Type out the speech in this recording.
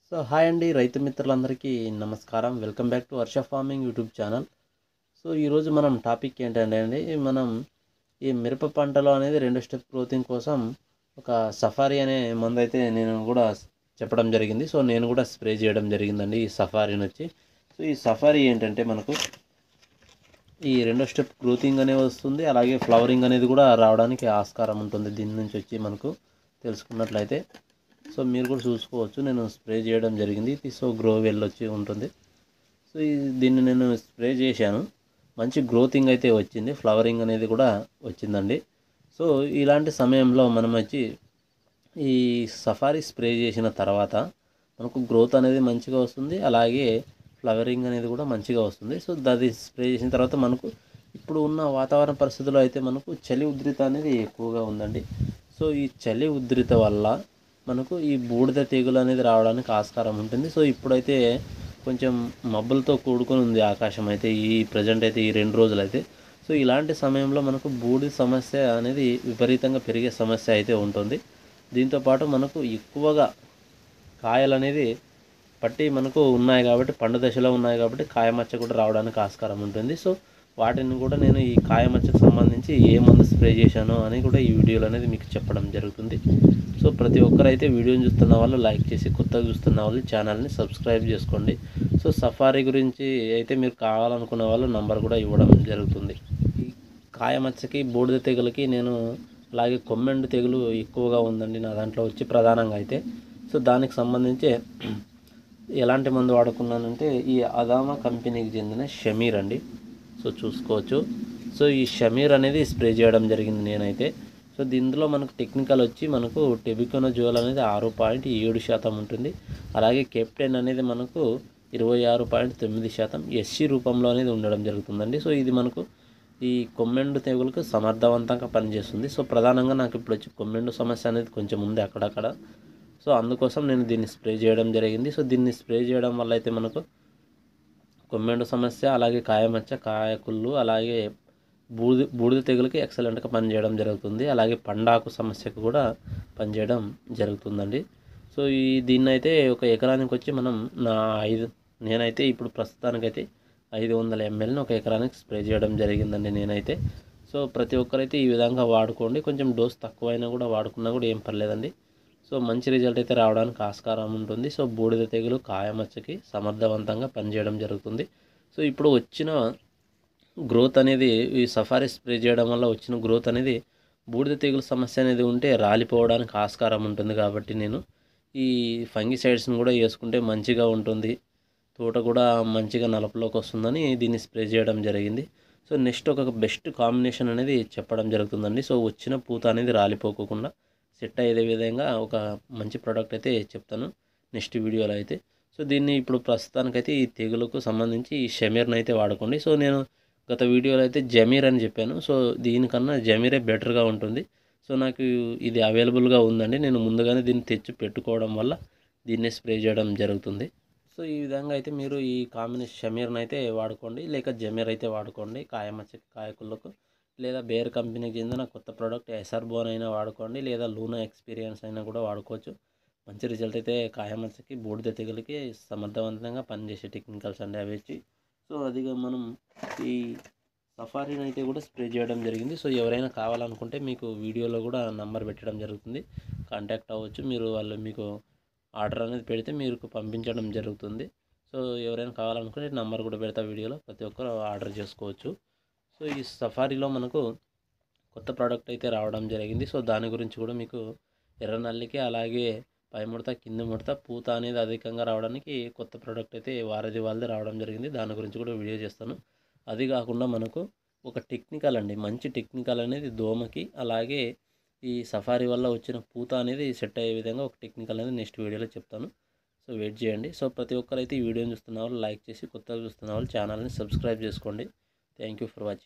so hi అండి రైతు మిత్రులందరికీ నమస్కారం welcome back to Varsha farming YouTube channel so ఈరోజు మనం టాపిక్ ఏంటంటే అండి మనం ఈ మిరప పంటలో అనేది రెండు స్టెప్ గ్రోతింగ్ కోసం ఒక సఫారీ అనే మందు అయితే నేను కూడా చెప్పడం జరిగింది సో నేను కూడా స్ప్రే చేయడం జరిగిందండి ఈ సఫారీని వచ్చి సో ఈ సఫారీ ఏంటంటే మనకు ఈ రెండో స్టెప్ గ్రోతింగ్ అనేది వస్తుంది అలాగే ఫ్లవరింగ్ అనేది కూడా రావడానికి ఆస్కారం ఉంటుంది దీని నుంచి వచ్చి మనకు తెలుసుకున్నట్లయితే సో మీరు కూడా చూసుకోవచ్చు నేను స్ప్రే చేయడం జరిగింది ఇది సో గ్రో వెల్ వచ్చి ఉంటుంది సో ఈ దీన్ని నేను స్ప్రే చేశాను మంచి గ్రోతింగ్ అయితే వచ్చింది ఫ్లవరింగ్ అనేది కూడా వచ్చిందండి సో ఇలాంటి సమయంలో మనం వచ్చి ఈ సఫారీ స్ప్రే చేసిన తర్వాత మనకు గ్రోత్ అనేది మంచిగా వస్తుంది అలాగే ఫ్లవరింగ్ అనేది కూడా మంచిగా వస్తుంది సో అది స్ప్రే చేసిన తర్వాత మనకు ఇప్పుడు ఉన్న వాతావరణ పరిస్థితుల్లో అయితే మనకు చలి ఉధృత అనేది ఎక్కువగా ఉందండి సో ఈ చలి ఉధృత వల్ల మనకు ఈ బూడిద తెగులు అనేది రావడానికి ఆస్కారం ఉంటుంది సో ఇప్పుడైతే కొంచెం మబ్బులతో కూడుకొని ఉంది ఆకాశం అయితే ఈ ప్రజెంట్ అయితే ఈ రెండు రోజులు అయితే సో ఇలాంటి సమయంలో మనకు బూడిద సమస్య అనేది విపరీతంగా పెరిగే సమస్య అయితే ఉంటుంది దీంతోపాటు మనకు ఎక్కువగా కాయలు అనేది పట్టి మనకు ఉన్నాయి కాబట్టి పండు దశలో ఉన్నాయి కాబట్టి కాయమచ్చ కూడా రావడానికి ఆస్కారం ఉంటుంది సో వాటిని కూడా నేను ఈ కాయమచ్చకు సంబంధించి ఏ మందు స్ప్రే చేశానో అని కూడా ఈ వీడియోలో అనేది మీకు చెప్పడం జరుగుతుంది సో ప్రతి ఒక్కరైతే వీడియోని చూస్తున్న వాళ్ళు లైక్ చేసి కొత్తగా చూస్తున్న వాళ్ళు ఛానల్ని సబ్స్క్రైబ్ చేసుకోండి సో సఫారీ గురించి అయితే మీరు కావాలనుకున్న వాళ్ళు నంబర్ కూడా ఇవ్వడం జరుగుతుంది ఈ కాయమచ్చకి బూడిద తెగులకి నేను అలాగే కొమ్మెండు తెగులు ఎక్కువగా ఉందండి నా దాంట్లో వచ్చి ప్రధానంగా అయితే సో దానికి సంబంధించి ఎలాంటి మందు వాడుకున్నానంటే ఈ అదామా కంపెనీకి చెందిన షమీర్ అండి సో చూసుకోవచ్చు సో ఈ షమీర్ అనేది స్ప్రే చేయడం జరిగింది నేనైతే సో దీనిలో మనకు టెక్నికల్ వచ్చి మనకు టెబికోనజోల్ అనేది ఆరు పాయింట్ ఏడు శాతం ఉంటుంది అలాగే కెప్టెన్ అనేది మనకు ఇరవై ఆరు పాయింట్ తొమ్మిది శాతం ఎస్సీ రూపంలో అనేది ఉండడం జరుగుతుందండి సో ఇది మనకు ఈ కొమ్మెండు తెగులకు సమర్థవంతంగా పనిచేస్తుంది సో ప్రధానంగా నాకు ఇప్పుడు వచ్చి కొమ్మెండు సమస్య అనేది కొంచెం ఉంది అక్కడక్కడ సో అందుకోసం నేను దీన్ని స్ప్రే చేయడం జరిగింది సో దీన్ని స్ప్రే చేయడం వల్ల అయితే మనకు కొమ్మెండు సమస్య అలాగే కాయమచ్చ కాయకుళ్ళు అలాగే బూడిద బూడిద తెగులకి ఎక్సలెంట్గా పనిచేయడం జరుగుతుంది అలాగే పండాకు సమస్యకు కూడా పనిచేయడం జరుగుతుందండి సో ఈ దీన్ని అయితే ఒక ఎకరానికి వచ్చి మనం నా ఐదు నేనైతే ఇప్పుడు ప్రస్తుతానికైతే ఐదు వందల ఎంఎల్ని ఒక ఎకరానికి స్ప్రే చేయడం జరిగిందండి నేనైతే సో ప్రతి ఒక్కరైతే ఈ విధంగా వాడుకోండి కొంచెం డోస్ తక్కువైనా కూడా వాడుకున్నా కూడా ఏం పర్లేదండి సో మంచి రిజల్ట్ అయితే రావడానికి ఆస్కారం ఉంటుంది సో బూడిద తెగులు కాయమచ్చకి సమర్థవంతంగా పనిచేయడం జరుగుతుంది సో ఇప్పుడు వచ్చిన గ్రోత్ అనేది ఈ సఫారీ స్ప్రే చేయడం వల్ల వచ్చిన గ్రోత్ అనేది బూడిద తెగులు సమస్య అనేది ఉంటే రాలిపోవడానికి ఆస్కారం ఉంటుంది కాబట్టి నేను ఈ ఫంగిసైడ్స్ని కూడా వేసుకుంటే మంచిగా ఉంటుంది తోట కూడా మంచిగా నలుపులోకి వస్తుందని దీన్ని స్ప్రే చేయడం జరిగింది సో నెక్స్ట్ ఒక బెస్ట్ కాంబినేషన్ అనేది చెప్పడం జరుగుతుందండి సో వచ్చిన పూత అనేది రాలిపోకుండా సెట్ అయ్యే విధంగా ఒక మంచి ప్రోడక్ట్ అయితే చెప్తాను నెక్స్ట్ వీడియోలో అయితే సో దీన్ని ఇప్పుడు ప్రస్తుతానికైతే ఈ తెగులకు సంబంధించి ఈ షమీర్ని అయితే వాడుకోండి సో నేను గత వీడియోలో అయితే జమీర్ అని చెప్పాను సో దీనికన్నా జమీరే బెటర్గా ఉంటుంది సో నాకు ఇది అవైలబుల్గా ఉందండి నేను ముందుగానే దీన్ని తెచ్చి పెట్టుకోవడం వల్ల దీన్నే స్ప్రే చేయడం జరుగుతుంది సో ఈ విధంగా అయితే మీరు ఈ కాంబినేషన్ షమీర్ని అయితే వాడుకోండి లేక జమీర్ అయితే వాడుకోండి కాయమచ్చ కాయకులకు లేదా బేర్ కంపెనీకి చెందిన కొత్త ప్రోడక్ట్ ఎస్ఆర్ బోన్ అయినా వాడుకోండి లేదా లూనా ఎక్స్పీరియన్స్ అయినా కూడా వాడుకోవచ్చు మంచి రిజల్ట్ అయితే కాయమచ్చకి బూడిద తెగులకి సమర్థవంతంగా పనిచేసే టెక్నికల్స్ అండి అవి వచ్చి సో అదిగా మనం ఈ సఫారీని అయితే కూడా స్ప్రే చేయడం జరిగింది సో ఎవరైనా కావాలనుకుంటే మీకు వీడియోలో కూడా నంబర్ పెట్టడం జరుగుతుంది కాంటాక్ట్ అవ్వచ్చు మీరు వాళ్ళు మీకు ఆర్డర్ అనేది పెడితే మీకు పంపించడం జరుగుతుంది సో ఎవరైనా కావాలనుకుంటే నంబర్ కూడా పెడతా వీడియోలో ప్రతి ఒక్కరు ఆర్డర్ చేసుకోవచ్చు సో ఈ సఫారీలో మనకు కొత్త ప్రోడక్ట్ అయితే రావడం జరిగింది సో దాని గురించి కూడా మీకు ఎర్ర నల్లికి అలాగే పై ముడత కింద ముడత పూత అనేది అధికంగా రావడానికి కొత్త ప్రోడక్ట్ అయితే వారధి వాళ్ళది రావడం జరిగింది దాని గురించి కూడా వీడియో చేస్తాను అది కాకుండా మనకు ఒక టెక్నికల్ అండి మంచి టెక్నికల్ అనేది దోమకి అలాగే ఈ సఫారీ వల్ల వచ్చిన పూత అనేది సెట్ అయ్యే విధంగా ఒక టెక్నికల్ అనేది నెక్స్ట్ వీడియోలో చెప్తాను సో వెయిట్ చేయండి సో ప్రతి ఒక్కరైతే ఈ వీడియోని చూస్తున్న వాళ్ళు లైక్ చేసి కొత్తగా చూస్తున్న వాళ్ళు ఛానల్ని సబ్స్క్రైబ్ చేసుకోండి థ్యాంక్ యూ ఫర్ వాచింగ్